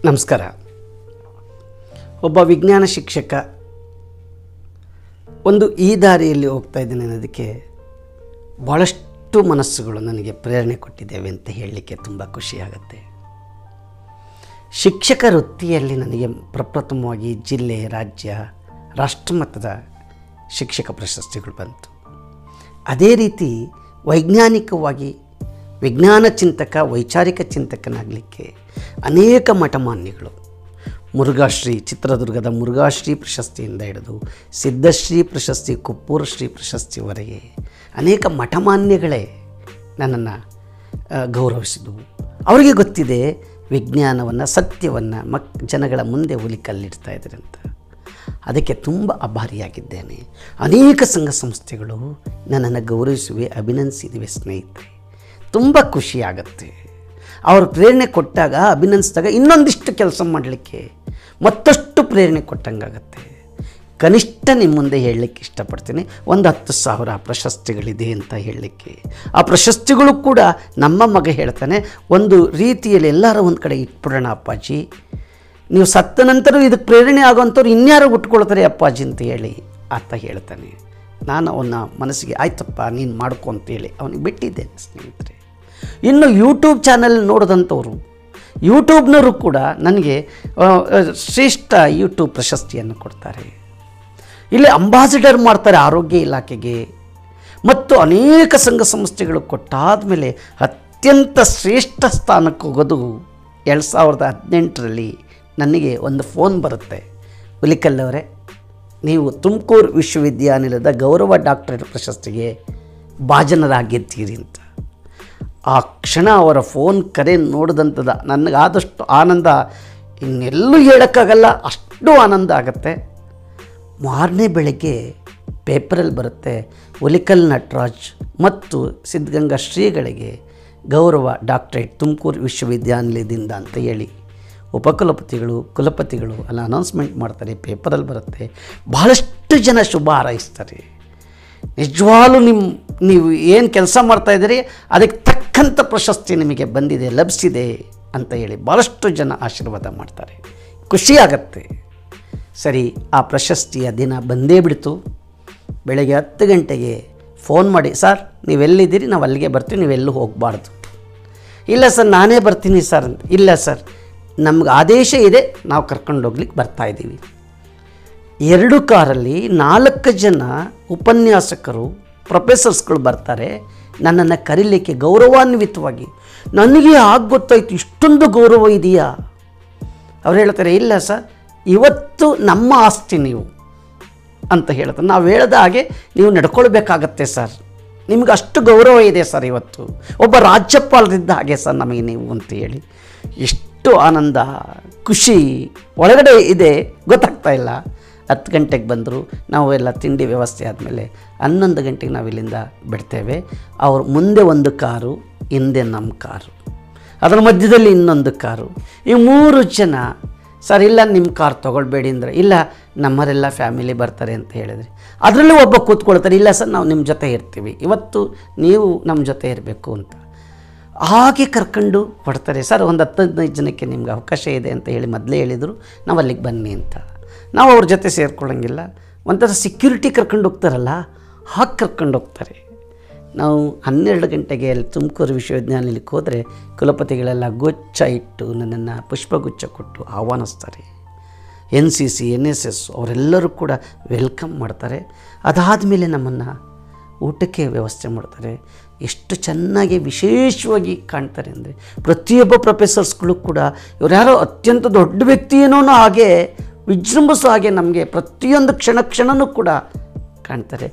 ನಮಸ್ಕಾರ ಒಬ್ಬ ವಿಜ್ಞಾನ ಶಿಕ್ಷಕ ಒಂದು ಈ ದಾರಿಯಲ್ಲಿ ಹೋಗ್ತಾ ಇದ್ದೇನೆ ಅನ್ನೋದಕ್ಕೆ ಭಾಳಷ್ಟು ಮನಸ್ಸುಗಳು ನನಗೆ ಪ್ರೇರಣೆ ಕೊಟ್ಟಿದ್ದೇವೆ ಅಂತ ಹೇಳಲಿಕ್ಕೆ ತುಂಬ ಖುಷಿಯಾಗತ್ತೆ ಶಿಕ್ಷಕ ವೃತ್ತಿಯಲ್ಲಿ ನನಗೆ ಪ್ರಪ್ರಥಮವಾಗಿ ಜಿಲ್ಲೆ ರಾಜ್ಯ ರಾಷ್ಟ್ರಮಟ್ಟದ ಶಿಕ್ಷಕ ಪ್ರಶಸ್ತಿಗಳು ಬಂತು ಅದೇ ರೀತಿ ವೈಜ್ಞಾನಿಕವಾಗಿ ವಿಜ್ಞಾನ ಚಿಂತಕ ವೈಚಾರಿಕ ಚಿಂತಕನಾಗಲಿಕ್ಕೆ ಅನೇಕ ಮಠಮಾನ್ಯಗಳು ಮುರುಘಾಶ್ರೀ ಚಿತ್ರದುರ್ಗದ ಮುರುಘಾಶ್ರೀ ಪ್ರಶಸ್ತಿಯಿಂದ ಹಿಡಿದು ಸಿದ್ಧಶ್ರೀ ಪ್ರಶಸ್ತಿ ಕುಪ್ಪೂರ ಶ್ರೀ ಪ್ರಶಸ್ತಿವರೆಗೆ ಅನೇಕ ಮಠಮಾನ್ಯಗಳೇ ನನ್ನನ್ನು ಗೌರವಿಸಿದವು ಅವರಿಗೆ ಗೊತ್ತಿದೆ ವಿಜ್ಞಾನವನ್ನು ಸತ್ಯವನ್ನು ಮಕ್ ಜನಗಳ ಮುಂದೆ ಹುಲಿ ಕಲ್ಲಿಡ್ತಾ ಇದ್ದಾರೆ ಅಂತ ಅದಕ್ಕೆ ತುಂಬ ಆಭಾರಿಯಾಗಿದ್ದೇನೆ ಅನೇಕ ಸಂಘ ಸಂಸ್ಥೆಗಳು ನನ್ನನ್ನು ಗೌರವಿಸುವೆ ಅಭಿನಂದಿಸಿದಿವೆ ಸ್ನೇಹಿತರೆ ತುಂಬ ಖುಷಿಯಾಗತ್ತೆ ಅವರು ಪ್ರೇರಣೆ ಕೊಟ್ಟಾಗ ಅಭಿನಂದಿಸಿದಾಗ ಇನ್ನೊಂದಿಷ್ಟು ಕೆಲಸ ಮಾಡಲಿಕ್ಕೆ ಮತ್ತಷ್ಟು ಪ್ರೇರಣೆ ಕೊಟ್ಟಂಗಾಗತ್ತೆ ಕನಿಷ್ಠ ನಿಮ್ಮ ಮುಂದೆ ಹೇಳಲಿಕ್ಕೆ ಇಷ್ಟಪಡ್ತೀನಿ ಒಂದು ಹತ್ತು ಸಾವಿರ ಪ್ರಶಸ್ತಿಗಳಿದೆ ಅಂತ ಹೇಳಲಿಕ್ಕೆ ಆ ಪ್ರಶಸ್ತಿಗಳು ಕೂಡ ನಮ್ಮ ಮಗ ಹೇಳ್ತಾನೆ ಒಂದು ರೀತಿಯಲ್ಲಿ ಎಲ್ಲರ ಒಂದು ಕಡೆ ಇಟ್ಬಿಡೋಣ ಅಪ್ಪಾಜಿ ನೀವು ಸತ್ತ ನಂತರ ಇದಕ್ಕೆ ಪ್ರೇರಣೆ ಆಗೋವಂಥವ್ರು ಇನ್ಯಾರು ಉಟ್ಕೊಳ್ತಾರೆ ಅಪ್ಪಾಜಿ ಅಂತ ಹೇಳಿ ಆತ ಹೇಳ್ತಾನೆ ನಾನು ಅವನ ಮನಸ್ಸಿಗೆ ಆಯ್ತಪ್ಪ ನೀನು ಮಾಡ್ಕೊ ಅಂತೇಳಿ ಅವನಿಗೆ ಬಿಟ್ಟಿದ್ದೇನೆ ಸ್ನೇಹಿತರೆ ಇನ್ನು ಯೂಟ್ಯೂಬ್ ಚಾನಲ್ ನೋಡಿದಂಥವ್ರು ಯೂಟ್ಯೂಬ್ನವರು ಕೂಡ ನನಗೆ ಆ, ಆ, ಶ್ರೇಷ್ಠ ಯೂಟ್ಯೂಬ್ ಪ್ರಶಸ್ತಿಯನ್ನು ಕೊಡ್ತಾರೆ ಇಲ್ಲಿ ಅಂಬಾಸಿಡರ್ ಮಾಡ್ತಾರೆ ಆರೋಗ್ಯ ಇಲಾಖೆಗೆ ಮತ್ತು ಅನೇಕ ಸಂಘ ಸಂಸ್ಥೆಗಳು ಕೊಟ್ಟಾದ ಮೇಲೆ ಅತ್ಯಂತ ಶ್ರೇಷ್ಠ ಸ್ಥಾನಕ್ಕೆ ಹೋಗೋದು ಎರಡು ಸಾವಿರದ ಹದಿನೆಂಟರಲ್ಲಿ ನನಗೆ ಒಂದು ಫೋನ್ ಬರುತ್ತೆ ಹುಲಿಕಲ್ಲವರೇ ನೀವು ತುಮಕೂರು ವಿಶ್ವವಿದ್ಯಾನಿಲಯದ ಗೌರವ ಡಾಕ್ಟರೇಟ್ ಪ್ರಶಸ್ತಿಗೆ ಭಾಜನರಾಗಿದ್ದೀರಿ ಅಂತ ಆ ಕ್ಷಣ ಅವರ ಫೋನ್ ಕರೆ ನೋಡಿದಂಥದ್ದು ನನಗಾದಷ್ಟು ಆನಂದ ಇನ್ನೆಲ್ಲೂ ಹೇಳೋಕ್ಕಾಗಲ್ಲ ಅಷ್ಟು ಆನಂದ ಆಗುತ್ತೆ ಮಾರನೇ ಬೆಳಗ್ಗೆ ಪೇಪರಲ್ಲಿ ಬರುತ್ತೆ ಒಲಿಕಲ್ ನಟರಾಜ್ ಮತ್ತು ಸಿದ್ಧಗಂಗಾ ಶ್ರೀಗಳಿಗೆ ಗೌರವ ಡಾಕ್ಟ್ರೇಟ್ ತುಮಕೂರು ವಿಶ್ವವಿದ್ಯಾನಿಲಯದಿಂದ ಅಂತ ಹೇಳಿ ಉಪಕುಲಪತಿಗಳು ಕುಲಪತಿಗಳು ಅಲ್ಲ ಅನೌನ್ಸ್ಮೆಂಟ್ ಮಾಡ್ತಾರೆ ಪೇಪರಲ್ಲಿ ಬರುತ್ತೆ ಬಹಳಷ್ಟು ಜನ ಶುಭ ಹಾರೈಸ್ತಾರೆ ನಿಜವಾಗ್ಲೂ ನಿಮ್ಮ ನೀವು ಏನು ಕೆಲಸ ಮಾಡ್ತಾಯಿದ್ದೀರಿ ಅದಕ್ಕೆ ತಕ್ಕಂಥ ಪ್ರಶಸ್ತಿ ನಿಮಗೆ ಬಂದಿದೆ ಲಭಿಸಿದೆ ಅಂತ ಹೇಳಿ ಭಾಳಷ್ಟು ಜನ ಆಶೀರ್ವಾದ ಮಾಡ್ತಾರೆ ಖುಷಿಯಾಗತ್ತೆ ಸರಿ ಆ ಪ್ರಶಸ್ತಿಯ ದಿನ ಬಂದೇ ಬಿಡ್ತು ಬೆಳಗ್ಗೆ ಹತ್ತು ಗಂಟೆಗೆ ಫೋನ್ ಮಾಡಿ ಸರ್ ನೀವೆಲ್ಲಿದ್ದೀರಿ ನಾವು ಅಲ್ಲಿಗೆ ಬರ್ತೀವಿ ನೀವೆಲ್ಲೂ ಹೋಗಬಾರ್ದು ಇಲ್ಲ ಸರ್ ನಾನೇ ಬರ್ತೀನಿ ಸರ್ ಅಂತ ಇಲ್ಲ ಸರ್ ನಮ್ಗೆ ಆದೇಶ ಇದೆ ನಾವು ಕರ್ಕೊಂಡು ಹೋಗ್ಲಿಕ್ಕೆ ಬರ್ತಾ ಇದ್ದೀವಿ ಎರಡು ಕಾರಲ್ಲಿ ನಾಲ್ಕು ಜನ ಉಪನ್ಯಾಸಕರು ಪ್ರೊಫೆಸರ್ಸ್ಗಳು ಬರ್ತಾರೆ ನನ್ನನ್ನು ಕರೀಲಿಕ್ಕೆ ಗೌರವಾನ್ವಿತವಾಗಿ ನನಗೆ ಆಗ ಗೊತ್ತಾಯ್ತು ಇಷ್ಟೊಂದು ಗೌರವ ಇದೆಯಾ ಅವ್ರು ಹೇಳ್ತಾರೆ ಇಲ್ಲ ಸರ್ ಇವತ್ತು ನಮ್ಮ ಆಸ್ತಿ ನೀವು ಅಂತ ಹೇಳ್ತಾರೆ ನಾವು ಹೇಳ್ದ ಹಾಗೆ ನೀವು ನಡ್ಕೊಳ್ಬೇಕಾಗತ್ತೆ ಸರ್ ನಿಮ್ಗೆ ಅಷ್ಟು ಗೌರವ ಇದೆ ಸರ್ ಇವತ್ತು ಒಬ್ಬ ರಾಜ್ಯಪಾಲರಿದ್ದ ಹಾಗೆ ಸರ್ ನಮಗೆ ನೀವು ಅಂತ ಹೇಳಿ ಎಷ್ಟು ಆನಂದ ಖುಷಿ ಒಳಗಡೆ ಇದೆ ಗೊತ್ತಾಗ್ತಾ ಇಲ್ಲ ಹತ್ತು ಗಂಟೆಗೆ ಬಂದರು ನಾವು ಎಲ್ಲ ತಿಂಡಿ ವ್ಯವಸ್ಥೆ ಆದಮೇಲೆ ಹನ್ನೊಂದು ಗಂಟೆಗೆ ನಾವು ಇಲ್ಲಿಂದ ಬಿಡ್ತೇವೆ ಅವ್ರು ಮುಂದೆ ಒಂದು ಕಾರು ಹಿಂದೆ ನಮ್ಮ ಕಾರು ಅದರ ಮಧ್ಯದಲ್ಲಿ ಇನ್ನೊಂದು ಕಾರು ಈ ಮೂರು ಜನ ಸರ್ ಇಲ್ಲ ನಿಮ್ಮ ಕಾರ್ ತೊಗೊಳ್ಬೇಡಿ ಅಂದರೆ ಇಲ್ಲ ನಮ್ಮರೆಲ್ಲ ಫ್ಯಾಮಿಲಿ ಬರ್ತಾರೆ ಅಂತ ಹೇಳಿದ್ರಿ ಅದರಲ್ಲೂ ಒಬ್ಬ ಕೂತ್ಕೊಳ್ತಾರೆ ಇಲ್ಲ ಸರ್ ನಾವು ನಿಮ್ಮ ಜೊತೆ ಇರ್ತೀವಿ ಇವತ್ತು ನೀವು ನಮ್ಮ ಜೊತೆ ಇರಬೇಕು ಅಂತ ಹಾಗೆ ಕರ್ಕೊಂಡು ಕೊಡ್ತಾರೆ ಸರ್ ಒಂದು ಹತ್ತು ಹದಿನೈದು ಜನಕ್ಕೆ ನಿಮ್ಗೆ ಅವಕಾಶ ಇದೆ ಅಂತ ಹೇಳಿ ಮೊದಲೇ ಹೇಳಿದರು ನಾವು ಅಲ್ಲಿಗೆ ಬನ್ನಿ ಅಂತ ನಾವು ಅವ್ರ ಜೊತೆ ಸೇರ್ಕೊಳ್ಳೋಂಗಿಲ್ಲ ಒಂಥರ ಸೆಕ್ಯೂರಿಟಿ ಕರ್ಕೊಂಡು ಹೋಗ್ತಾರಲ್ಲ ಹಾಗೆ ಕರ್ಕೊಂಡು ಹೋಗ್ತಾರೆ ನಾವು ಹನ್ನೆರಡು ಗಂಟೆಗೆ ಅಲ್ಲಿ ತುಮಕೂರು ವಿಶ್ವವಿದ್ಯಾನಿಲಯಕ್ಕೆ ಹೋದರೆ ಕುಲಪತಿಗಳೆಲ್ಲ ಗುಚ್ಛ ಇಟ್ಟು ನನ್ನನ್ನು ಪುಷ್ಪಗುಚ್ಛ ಕೊಟ್ಟು ಆಹ್ವಾನಿಸ್ತಾರೆ N C C N S S ಅವರೆಲ್ಲರೂ ಕೂಡ ವೆಲ್ಕಮ್ ಮಾಡ್ತಾರೆ ಅದಾದಮೇಲೆ ನಮ್ಮನ್ನು ಊಟಕ್ಕೆ ವ್ಯವಸ್ಥೆ ಮಾಡ್ತಾರೆ ಎಷ್ಟು ಚೆನ್ನಾಗಿ ವಿಶೇಷವಾಗಿ ಕಾಣ್ತಾರೆ ಅಂದರೆ ಪ್ರತಿಯೊಬ್ಬ ಪ್ರೊಫೆಸರ್ಸ್ಗಳು ಕೂಡ ಇವ್ರು ಯಾರೋ ಅತ್ಯಂತ ದೊಡ್ಡ ವ್ಯಕ್ತಿ ಏನೋ ಹಾಗೆ ವಿಜೃಂಭಿಸೋ ಹಾಗೆ ನಮಗೆ ಪ್ರತಿಯೊಂದು ಕ್ಷಣ ಕ್ಷಣನೂ ಕೂಡ ಕಾಣ್ತಾರೆ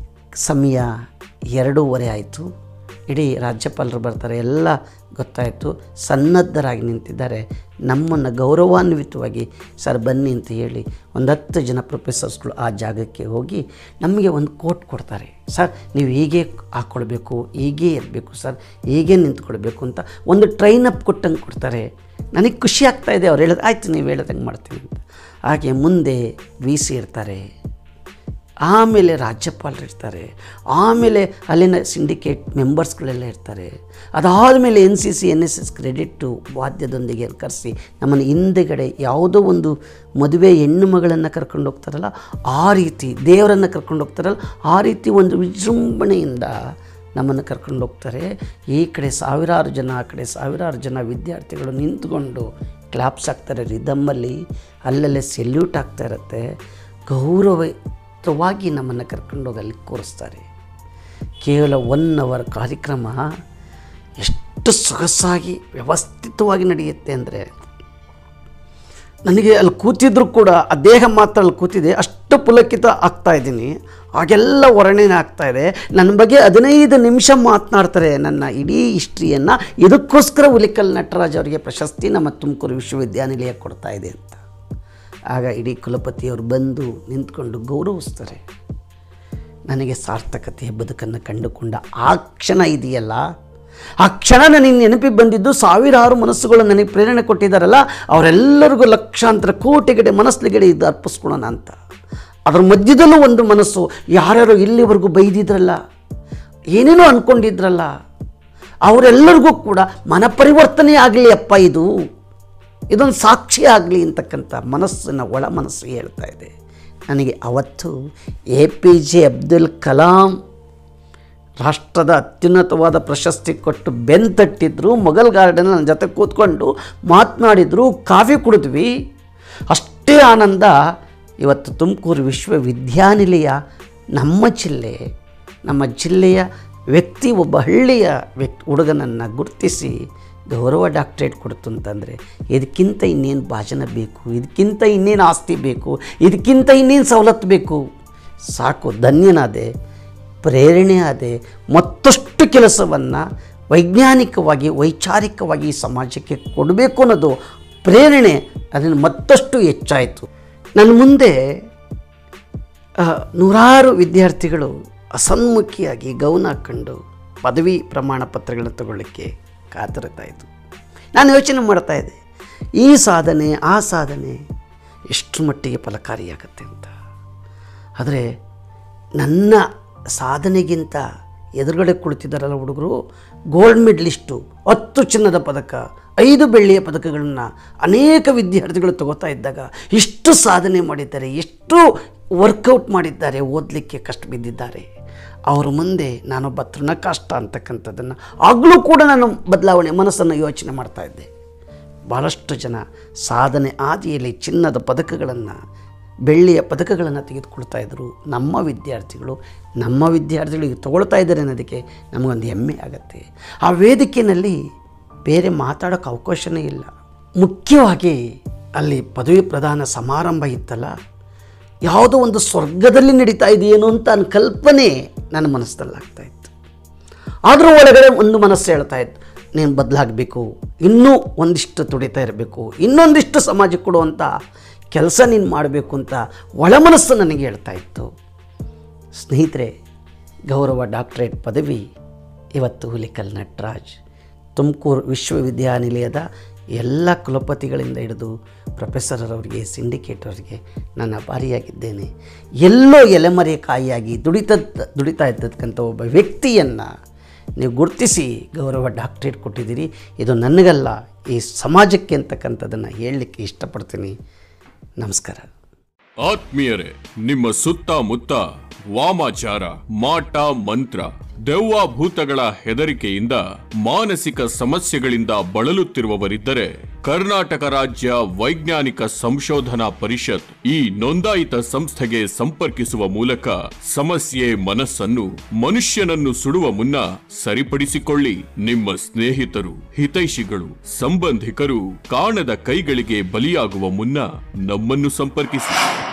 ಸಮಯ ಎರಡೂವರೆ ಆಯಿತು ಇಡೀ ರಾಜ್ಯಪಾಲರು ಬರ್ತಾರೆ ಎಲ್ಲ ಗೊತ್ತಾಯಿತು ಸನ್ನದ್ಧರಾಗಿ ನಿಂತಿದ್ದಾರೆ ನಮ್ಮನ್ನು ಗೌರವಾನ್ವಿತವಾಗಿ ಸರ್ ಬನ್ನಿ ಅಂತ ಹೇಳಿ ಒಂದು ಹತ್ತು ಜನ ಪ್ರೊಫೆಸರ್ಸ್ಗಳು ಆ ಜಾಗಕ್ಕೆ ಹೋಗಿ ನಮಗೆ ಒಂದು ಕೋಟ್ ಕೊಡ್ತಾರೆ ಸರ್ ನೀವು ಹೀಗೆ ಹಾಕ್ಕೊಳ್ಬೇಕು ಹೀಗೆ ಇರಬೇಕು ಸರ್ ಹೀಗೆ ನಿಂತ್ಕೊಳ್ಬೇಕು ಅಂತ ಒಂದು ಟ್ರೈನ್ ಅಪ್ ಕೊಟ್ಟಂಗೆ ಕೊಡ್ತಾರೆ ನನಗೆ ಖುಷಿ ಆಗ್ತಾ ಇದೆ ಅವ್ರು ಹೇಳೋದು ಆಯ್ತು ನೀವು ಹೇಳೋದಂಗೆ ಮಾಡ್ತೀನಿ ಅಂತ ಹಾಗೆ ಮುಂದೆ ವಿ ಸಿ ಇರ್ತಾರೆ ಆಮೇಲೆ ರಾಜ್ಯಪಾಲರು ಇರ್ತಾರೆ ಆಮೇಲೆ ಅಲ್ಲಿನ ಸಿಂಡಿಕೇಟ್ ಮೆಂಬರ್ಸ್ಗಳೆಲ್ಲ ಇರ್ತಾರೆ ಅದಾದಮೇಲೆ N C C N S S credit ವಾದ್ಯದೊಂದಿಗೆ ಕರೆಸಿ ನಮ್ಮನ್ನು ಹಿಂದೆಗಡೆ ಯಾವುದೋ ಒಂದು ಮದುವೆ ಹೆಣ್ಣು ಮಗಳನ್ನು ಕರ್ಕೊಂಡು ಹೋಗ್ತಾರಲ್ಲ ಆ ರೀತಿ ದೇವರನ್ನು ಕರ್ಕೊಂಡು ಹೋಗ್ತಾರಲ್ಲ ಆ ರೀತಿ ಒಂದು ವಿಜೃಂಭಣೆಯಿಂದ ನಮ್ಮನ್ನು ಕರ್ಕೊಂಡು ಹೋಗ್ತಾರೆ ಈ ಕಡೆ ಸಾವಿರಾರು ಜನ ಆ ಕಡೆ ಸಾವಿರಾರು ಜನ ವಿದ್ಯಾರ್ಥಿಗಳು ನಿಂತ್ಕೊಂಡು ಕ್ಲಾಪ್ಸ್ ಆಗ್ತಾರೆ ರಿದಮ್ಮಲ್ಲಿ ಅಲ್ಲಲ್ಲೇ ಸೆಲ್ಯೂಟ್ ಆಗ್ತಾ ಇರುತ್ತೆ ಗೌರವಯುತವಾಗಿ ನಮ್ಮನ್ನು ಕರ್ಕೊಂಡೋಗಿ ಅಲ್ಲಿ ಕೂರಿಸ್ತಾರೆ ಕೇವಲ ಒನ್ ಅವರ್ ಕಾರ್ಯಕ್ರಮ ಎಷ್ಟು ಸೊಗಸಾಗಿ ವ್ಯವಸ್ಥಿತವಾಗಿ ನಡೆಯುತ್ತೆ ಅಂದರೆ ನನಗೆ ಅಲ್ಲಿ ಕೂತಿದ್ರು ಕೂಡ ಆ ದೇಹ ಮಾತ್ರ ಅಲ್ಲಿ ಕೂತಿದೆ ಅಷ್ಟು ಪುಲಕಿತ ಆಗ್ತಾ ಇದ್ದೀನಿ ಆಗೆಲ್ಲ ವರ್ಣನೆ ಆಗ್ತಾ ಇದೆ ನನ್ನ ಬಗ್ಗೆ ಹದಿನೈದು ನಿಮಿಷ ಮಾತನಾಡ್ತಾರೆ ನನ್ನ ಇಡೀ ಹಿಸ್ಟ್ರಿಯನ್ನು ಇದಕ್ಕೋಸ್ಕರ ಹುಲಿಕಲ್ ನಟರಾಜ್ ಅವರಿಗೆ ಪ್ರಶಸ್ತಿ ನಮ್ಮ ತುಮಕೂರು ವಿಶ್ವವಿದ್ಯಾನಿಲಯ ಕೊಡ್ತಾ ಇದೆ ಅಂತ ಆಗ ಇಡೀ ಕುಲಪತಿಯವರು ಬಂದು ನಿಂತ್ಕೊಂಡು ಗೌರವಿಸ್ತಾರೆ ನನಗೆ ಸಾರ್ಥಕತೆಯ ಬದುಕನ್ನು ಕಂಡುಕೊಂಡ ಆ ಕ್ಷಣ ಇದೆಯಲ್ಲ ಆ ಕ್ಷಣ ನನಗೆ ನೆನಪಿಗೆ ಬಂದಿದ್ದು ಸಾವಿರಾರು ಮನಸ್ಸುಗಳು ನನಗೆ ಪ್ರೇರಣೆ ಕೊಟ್ಟಿದ್ದಾರಲ್ಲ ಅವರೆಲ್ಲರಿಗೂ ಲಕ್ಷಾಂತರ ಕೋಟಿಗಡೆ ಮನಸ್ಸುಗಡೆ ಇದು ಅರ್ಪಿಸ್ಕೊಳೋಣ ಅಂತ ಅದರ ಮಧ್ಯದಲ್ಲೂ ಒಂದು ಮನಸ್ಸು ಯಾರ್ಯಾರು ಇಲ್ಲಿವರೆಗೂ ಬೈದಿದ್ರಲ್ಲ ಏನೇನೋ ಅಂದ್ಕೊಂಡಿದ್ರಲ್ಲ ಅವರೆಲ್ಲರಿಗೂ ಕೂಡ ಮನಪರಿವರ್ತನೆ ಆಗಲಿ ಅಪ್ಪ ಇದು ಇದೊಂದು ಸಾಕ್ಷಿ ಆಗಲಿ ಅಂತಕ್ಕಂಥ ಮನಸ್ಸಿನ ಒಳ ಮನಸ್ಸು ಹೇಳ್ತಾ ಇದೆ ನನಗೆ ಅವತ್ತು A P J Abdul Kalam ರಾಷ್ಟ್ರದ ಅತ್ಯುನ್ನತವಾದ ಪ್ರಶಸ್ತಿ ಕೊಟ್ಟು ಬೆಂತಟ್ಟಿದ್ರು ಮೊಘಲ್ ಗಾರ್ಡನ್ ನನ್ನ ಜೊತೆ ಕೂತ್ಕೊಂಡು ಮಾತನಾಡಿದ್ರು ಕಾಫಿ ಕುಡಿದ್ವಿ ಅಷ್ಟೇ ಆನಂದ ಇವತ್ತು ತುಮಕೂರು ವಿಶ್ವವಿದ್ಯಾನಿಲಯ ನಮ್ಮ ಜಿಲ್ಲೆ ನಮ್ಮ ಜಿಲ್ಲೆಯ ವ್ಯಕ್ತಿ ಒಬ್ಬ ಹಳ್ಳಿಯ ವ್ಯಕ್ತಿ ಹುಡುಗನನ್ನು ಗುರುತಿಸಿ ಗೌರವ ಡಾಕ್ಟ್ರೇಟ್ ಕೊಡ್ತು ಅಂತಂದರೆ ಇದಕ್ಕಿಂತ ಇನ್ನೇನು ಭಾಷಣ ಬೇಕು ಇದಕ್ಕಿಂತ ಇನ್ನೇನು ಆಸ್ತಿ ಬೇಕು ಇದಕ್ಕಿಂತ ಇನ್ನೇನು ಸವಲತ್ತು ಬೇಕು ಸಾಕು ಧನ್ಯನಾದೆ ಪ್ರೇರಣೆ ಆದೆ ಮತ್ತಷ್ಟು ಕೆಲಸವನ್ನು ವೈಜ್ಞಾನಿಕವಾಗಿ ವೈಚಾರಿಕವಾಗಿ ಈ ಸಮಾಜಕ್ಕೆ ಕೊಡಬೇಕು ಅನ್ನೋದು ಪ್ರೇರಣೆ ಅದನ್ನು ಮತ್ತಷ್ಟು ಹೆಚ್ಚಾಯಿತು ನನ್ನ ಮುಂದೆ ಆ, ನೂರಾರು ವಿದ್ಯಾರ್ಥಿಗಳು ಅಸನ್ಮುಖಿಯಾಗಿ ಗೌನ ಹಾಕ್ಕೊಂಡು ಪದವಿ ಪ್ರಮಾಣ ಪತ್ರಗಳನ್ನು ತಗೊಳ್ಳಿಕ್ಕೆ ಕಾತರತಾ ಇತ್ತು ನಾನು ಯೋಚನೆ ಮಾಡ್ತಾ ಇದ್ದೆ ಈ ಸಾಧನೆ ಆ ಸಾಧನೆ ಎಷ್ಟು ಮಟ್ಟಿಗೆ ಫಲಕಾರಿಯಾಗತ್ತೆ ಅಂತ ಆದರೆ ನನ್ನ ಸಾಧನೆಗಿಂತ ಎದುರುಗಡೆ ಕುಳಿತಿದ್ದಾರಲ್ಲ ಹುಡುಗರು ಗೋಲ್ಡ್ ಮೆಡಲಿಸ್ಟು ಹತ್ತು ಚಿನ್ನದ ಪದಕ ಐದು ಬೆಳ್ಳಿಯ ಪದಕಗಳನ್ನು ಅನೇಕ ವಿದ್ಯಾರ್ಥಿಗಳು ತಗೋತಾ ಇದ್ದಾಗ ಇಷ್ಟು ಸಾಧನೆ ಮಾಡಿದ್ದಾರೆ ಎಷ್ಟು ವರ್ಕೌಟ್ ಮಾಡಿದ್ದಾರೆ ಓದಲಿಕ್ಕೆ ಕಷ್ಟ ಬಿದ್ದಿದ್ದಾರೆ ಅವರ ಮುಂದೆ ನಾನೊಬ್ಬ ತೃಣಕಾಷ್ಟ ಅಂತಕ್ಕಂಥದ್ದನ್ನು ಆಗಲೂ ಕೂಡ ನಾನು ಬದಲಾವಣೆ ಮನಸ್ಸನ್ನು ಯೋಚನೆ ಮಾಡ್ತಾ ಇದ್ದೆ ಭಾಳಷ್ಟು ಜನ ಸಾಧನೆ ಆದಿಯಲ್ಲಿ ಚಿನ್ನದ ಪದಕಗಳನ್ನು ಬೆಳ್ಳಿಯ ಪದಕಗಳನ್ನು ತೆಗೆದುಕೊಳ್ತಾ ಇದ್ದರು ನಮ್ಮ ವಿದ್ಯಾರ್ಥಿಗಳು ನಮ್ಮ ವಿದ್ಯಾರ್ಥಿಗಳು ಈಗ ತಗೊಳ್ತಾ ಇದ್ದಾರೆ ಅನ್ನೋದಕ್ಕೆ ನಮಗೊಂದು ಹೆಮ್ಮೆ ಆಗುತ್ತೆ ಆ ವೇದಿಕೆಯಲ್ಲಿ ಬೇರೆ ಮಾತಾಡೋಕ್ಕೆ ಅವಕಾಶನೇ ಇಲ್ಲ ಮುಖ್ಯವಾಗಿ ಅಲ್ಲಿ ಪದವಿ ಪ್ರದಾನ ಸಮಾರಂಭ ಇತ್ತಲ್ಲ ಯಾವುದೋ ಒಂದು ಸ್ವರ್ಗದಲ್ಲಿ ನಡೀತಾ ಇದೆಯೇನೋ ಅಂತ ನನ್ನ ಕಲ್ಪನೆ ನನ್ನ ಮನಸ್ಸಲ್ಲಿ ಆಗ್ತಾ ಇತ್ತು ಆದರೂ ಒಳಗಡೆ ಒಂದು ಮನಸ್ಸು ಹೇಳ್ತಾ ಇತ್ತು ನೀನು ಬದಲಾಗಬೇಕು ಇನ್ನೂ ಒಂದಿಷ್ಟು ತುಡಿತಾ ಇರಬೇಕು ಇನ್ನೊಂದಿಷ್ಟು ಸಮಾಜಕ್ಕೆ ಕೊಡುವಂಥ ಕೆಲಸ ನೀನು ಮಾಡಬೇಕು ಅಂತ ಒಳ ಮನಸ್ಸು ನನಗೆ ಹೇಳ್ತಾ ಇತ್ತು ಸ್ನೇಹಿತರೆ ಗೌರವ ಡಾಕ್ಟರೇಟ್ ಪದವಿ ಇವತ್ತು ಹುಲಿಕಲ್ ನಟರಾಜ್ ತುಮಕೂರು ವಿಶ್ವವಿದ್ಯಾನಿಲಯದ ಎಲ್ಲ ಕುಲಪತಿಗಳಿಂದ ಹಿಡಿದು ಪ್ರೊಫೆಸರವರಿಗೆ ಸಿಂಡಿಕೇಟ್ ಅವರಿಗೆ ನಾನು ಅಭಾರಿಯಾಗಿದ್ದೇನೆ ಎಲ್ಲೋ ಎಲೆಮರೆಕಾಯಿಯಾಗಿ ದುಡಿತ ದುಡಿತಾ ಇದ್ದಕ್ಕಂಥ ಒಬ್ಬ ವ್ಯಕ್ತಿಯನ್ನು ನೀವು ಗುರುತಿಸಿ ಗೌರವ ಡಾಕ್ಟ್ರೇಟ್ ಕೊಟ್ಟಿದ್ದೀರಿ ಇದು ನನಗಲ್ಲ ಈ ಸಮಾಜಕ್ಕೆ ಅಂತಕ್ಕಂಥದ್ದನ್ನು ಹೇಳಲಿಕ್ಕೆ ಇಷ್ಟಪಡ್ತೀನಿ ನಮಸ್ಕಾರ ಆತ್ಮೀಯರೇ ನಿಮ್ಮ ಸುತ್ತಮುತ್ತ ವಾಮಾಚಾರ ಮಾಟ ಮಂತ್ರ ದೆವ್ವ ಭೂತಗಳ ಹೆದರಿಕೆಯಿಂದ ಮಾನಸಿಕ ಸಮಸ್ಯೆಗಳಿಂದ ಬಳಲುತ್ತಿರುವವರಿದ್ದರೆ ಕರ್ನಾಟಕ ರಾಜ್ಯ ವೈಜ್ಞಾನಿಕ ಸಂಶೋಧನಾ ಪರಿಷತ್ ಈ ನೋಂದಾಯಿತ ಸಂಸ್ಥೆಗೆ ಸಂಪರ್ಕಿಸುವ ಮೂಲಕ ಸಮಸ್ಯೆ ಮನಸ್ಸನ್ನು ಮನುಷ್ಯನನ್ನು ಸುಡುವ ಮುನ್ನ ಸರಿಪಡಿಸಿಕೊಳ್ಳಿ ನಿಮ್ಮ ಸ್ನೇಹಿತರು ಹಿತೈಷಿಗಳು ಸಂಬಂಧಿಕರು ಕಾಣದ ಕೈಗಳಿಗೆ ಬಲಿಯಾಗುವ ಮುನ್ನ ನಮ್ಮನ್ನು ಸಂಪರ್ಕಿಸಿ